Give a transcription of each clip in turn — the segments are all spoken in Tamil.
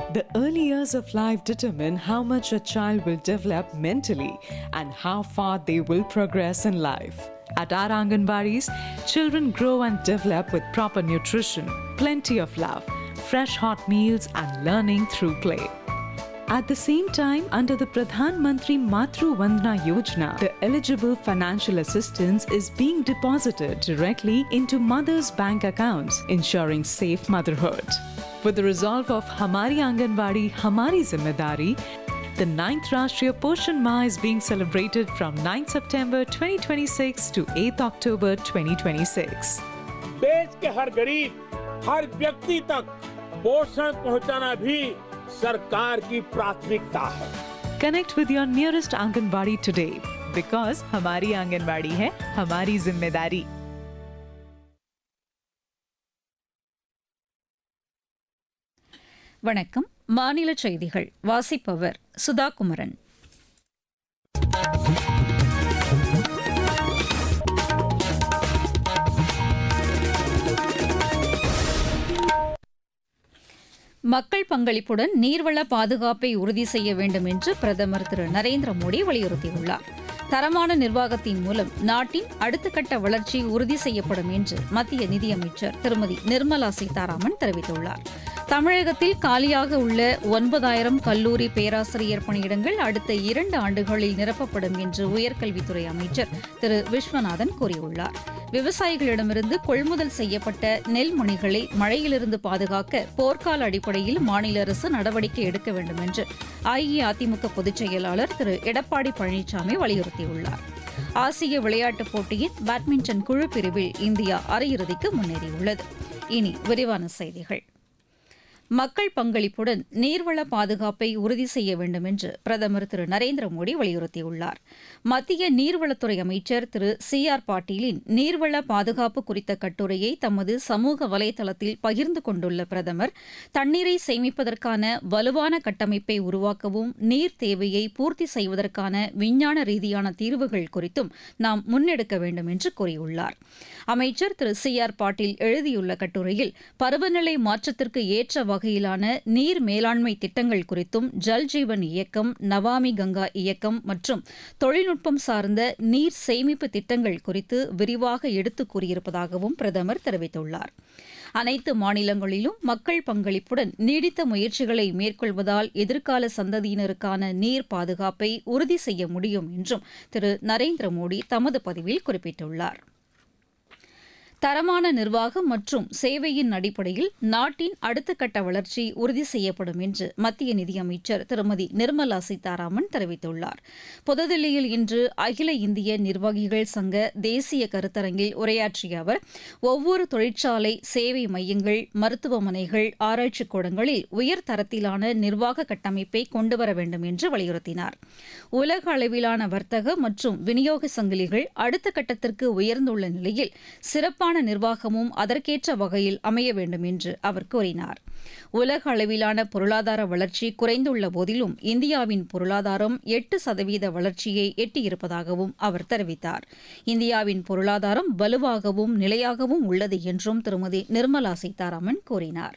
The early years of life determine how much a child will develop mentally and how far they will progress in life. At our Anganwadis, children grow and develop with proper nutrition, plenty of love, fresh hot meals, and learning through play. At the same time, under the Pradhan Mantri Matru Vandana Yojana, the eligible financial assistance is being deposited directly into mothers' bank accounts, ensuring safe motherhood. With the resolve of Hamari Anganwadi, Hamari Zimmedari, the 9th Rashtriya Poshan Ma is being celebrated from 9 September 2026 to 8 October 2026. देश के हर गरीब हर व्यक्ति तक पोषण पहुंचाना भी सरकार की प्राथमिकता है Connect with your nearest Anganwadi today because हमारी आंगनबाड़ी है हमारी जिम्मेदारी வணக்கம் மாநில செய்திகள் வாசிப்பவர் சுதா குமரன் மக்கள் பங்களிப்புடன் நீர்வள பாதுகாப்பை உறுதி செய்ய வேண்டும் என்று பிரதமர் திரு நரேந்திர மோடி வலியுறுத்தியுள்ளார் தரமான நிர்வாகத்தின் மூலம் நாட்டின் அடுத்த கட்ட வளர்ச்சி உறுதி செய்யப்படும் என்று மத்திய நிதியமைச்சர் திருமதி நிர்மலா சீதாராமன் தெரிவித்துள்ளார் தமிழகத்தில் காலியாக உள்ள ஒன்பதாயிரம் கல்லூரி பேராசிரியர் பணியிடங்கள் அடுத்த இரண்டு ஆண்டுகளில் நிரப்பப்படும் என்று உயர்கல்வித்துறை அமைச்சர் திரு விஸ்வநாதன் கூறியுள்ளார் விவசாயிகளிடமிருந்து கொள்முதல் செய்யப்பட்ட நெல் மணிகளை மழையிலிருந்து பாதுகாக்க போர்க்கால அடிப்படையில் மாநில அரசு நடவடிக்கை எடுக்க வேண்டும் என்று அஇஅதிமுக பொதுச் செயலாளர் திரு எடப்பாடி பழனிசாமி வலியுறுத்தியுள்ளார் ஆசிய விளையாட்டுப் போட்டியின் பேட்மிண்டன் குழு பிரிவில் இந்தியா அரையிறுதிக்கு முன்னேறியுள்ளது இனி விரிவான செய்திகள் மக்கள் பங்களிப்புடன் நீர்வள பாதுகாப்பை உறுதி செய்ய வேண்டும் என்று பிரதமர் திரு நரேந்திர மோடி வலியுறுத்தியுள்ளார் மத்திய நீர்வளத்துறை அமைச்சர் திரு சி ஆர் பாட்டீலின் நீர்வள பாதுகாப்பு குறித்த கட்டுரையை தமது சமூக வலைதளத்தில் பகிர்ந்து கொண்டுள்ள பிரதமர் தண்ணீரை சேமிப்பதற்கான வலுவான கட்டமைப்பை உருவாக்கவும் நீர் தேவையை பூர்த்தி செய்வதற்கான விஞ்ஞான ரீதியான தீர்வுகள் குறித்தும் நாம் முன்னெடுக்க வேண்டும் என்று கூறியுள்ளார் அமைச்சர் திரு சி ஆர் பாட்டீல் எழுதியுள்ள கட்டுரையில் பருவநிலை மாற்றத்திற்கு ஏற்ற வகையிலான நீர் மேலாண்மை திட்டங்கள் குறித்தும் ஜல் ஜீவன் இயக்கம் நவாமி கங்கா இயக்கம் மற்றும் தொழில்நுட்பம் சார்ந்த நீர் சேமிப்பு திட்டங்கள் குறித்து விரிவாக எடுத்துக் கூறியிருப்பதாகவும் பிரதமர் தெரிவித்துள்ளார் அனைத்து மாநிலங்களிலும் மக்கள் பங்களிப்புடன் நீடித்த முயற்சிகளை மேற்கொள்வதால் எதிர்கால சந்ததியினருக்கான நீர் பாதுகாப்பை உறுதி செய்ய முடியும் என்றும் திரு நரேந்திர மோடி தமது பதிவில் குறிப்பிட்டுள்ளார் தரமான நிர்வாகம் மற்றும் சேவையின் அடிப்படையில் நாட்டின் அடுத்த கட்ட வளர்ச்சி உறுதி செய்யப்படும் என்று மத்திய நிதியமைச்சர் திருமதி நிர்மலா சீதாராமன் தெரிவித்துள்ளார் புதுதில்லியில் இன்று அகில இந்திய நிர்வாகிகள் சங்க தேசிய கருத்தரங்கில் உரையாற்றிய அவர் ஒவ்வொரு தொழிற்சாலை சேவை மையங்கள் மருத்துவமனைகள் ஆராய்ச்சிக் கூடங்களில் உயர் தரத்திலான நிர்வாக கட்டமைப்பை கொண்டுவர வேண்டும் என்று வலியுறுத்தினார் உலக அளவிலான வர்த்தக மற்றும் விநியோக சங்கிலிகள் அடுத்த கட்டத்திற்கு உயர்ந்துள்ள நிலையில் சிறப்பான சிறப்பான நிர்வாகமும் அதற்கேற்ற வகையில் அமைய வேண்டும் என்று அவர் கூறினார் உலக அளவிலான பொருளாதார வளர்ச்சி குறைந்துள்ள போதிலும் இந்தியாவின் பொருளாதாரம் எட்டு சதவீத வளர்ச்சியை எட்டியிருப்பதாகவும் அவர் தெரிவித்தார் இந்தியாவின் பொருளாதாரம் வலுவாகவும் நிலையாகவும் உள்ளது என்றும் திருமதி நிர்மலா சீதாராமன் கூறினார்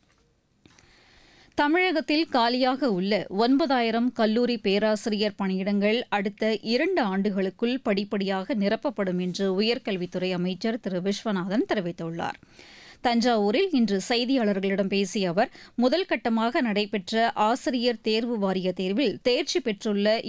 தமிழகத்தில் காலியாக உள்ள ஒன்பதாயிரம் கல்லூரி பேராசிரியர் பணியிடங்கள் அடுத்த இரண்டு ஆண்டுகளுக்குள் படிப்படியாக நிரப்பப்படும் என்று உயர்கல்வித்துறை அமைச்சர் திரு விஸ்வநாதன் தெரிவித்துள்ளார் தஞ்சாவூரில் இன்று செய்தியாளர்களிடம் பேசிய அவர் முதல் கட்டமாக நடைபெற்ற ஆசிரியர் தேர்வு வாரிய தேர்வில் தேர்ச்சி பெற்றுள்ள